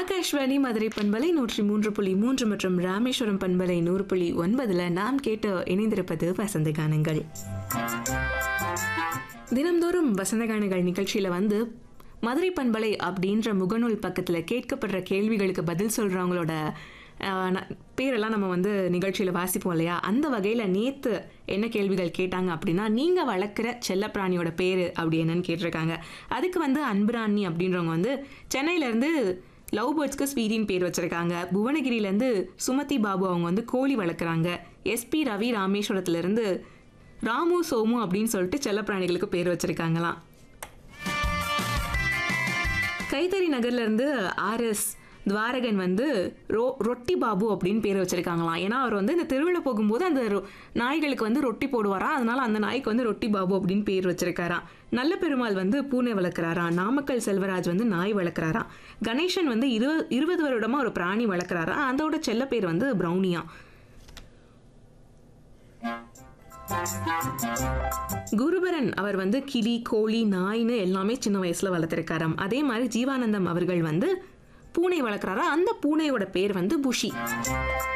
ஆகாஷ்வாணி மதுரை பண்பலை நூற்றி மூன்று புள்ளி மூன்று மற்றும் ராமேஸ்வரம் பண்பலை நூறு புள்ளி ஒன்பதுல நாம் கேட்டு இணைந்திருப்பது வசந்த கானங்கள் தினம்தோறும் வசந்த கானங்கள் நிகழ்ச்சியில வந்து மதுரை பண்பலை அப்படின்ற முகநூல் பக்கத்துல கேட்கப்படுற கேள்விகளுக்கு பதில் சொல்றவங்களோட ஆஹ், ந- பேரெல்லாம் நம்ம வந்து நிகழ்ச்சியில வாசிப்போம் இல்லையா அந்த வகையில நேத்து என்ன கேள்விகள் கேட்டாங்க அப்படின்னா நீங்க வளர்க்குற செல்லப்பிராணியோட பேரு அப்படி என்னன்னு கேட்டிருக்காங்க அதுக்கு வந்து அன்புராணி அப்படின்றவங்க வந்து சென்னையில இருந்து லவ் பேர்ட்ஸ்க்கு ஸ்வீரின் பேர் வச்சிருக்காங்க புவனகிரியிலேருந்து சுமதி பாபு அவங்க வந்து கோழி வளர்க்குறாங்க எஸ்பி ரவி ராமேஸ்வரத்துலேருந்து ராமு சோமு அப்படின்னு சொல்லிட்டு செல்லப்பிராணிகளுக்கு பேர் வச்சிருக்காங்களாம் கைத்தறி நகர்ல இருந்து ஆர்எஸ் துவாரகன் வந்து ரோ ரொட்டி பாபு அப்படின்னு பேர் வச்சிருக்காங்களாம் ஏன்னா அவர் வந்து இந்த தெருவில் போகும்போது அந்த ரொ- நாய்களுக்கு வந்து ரொட்டி போடுவாராம் அதனால அந்த நாய்க்கு வந்து ரொட்டி பாபு அப்படின்னு பேர் வச்சிருக்காராம் நல்ல பெருமாள் வந்து பூனை வளர்க்குறாராம் நாமக்கல் செல்வராஜ் வந்து நாய் வளர்க்குறாராம் கணேசன் வந்து இரு இருபது வருடமா ஒரு பிராணி வளர்க்குறாராம் அதோட செல்ல பேர் வந்து ப்ரௌனியா குருபரன் அவர் வந்து கிளி கோழி நாய்னு எல்லாமே சின்ன வயசுல வளர்த்துருக்காராம் அதே மாதிரி ஜீவானந்தம் அவர்கள் வந்து பூனை வளர்க்குறாரா அந்த பூனையோட பேர் வந்து புஷி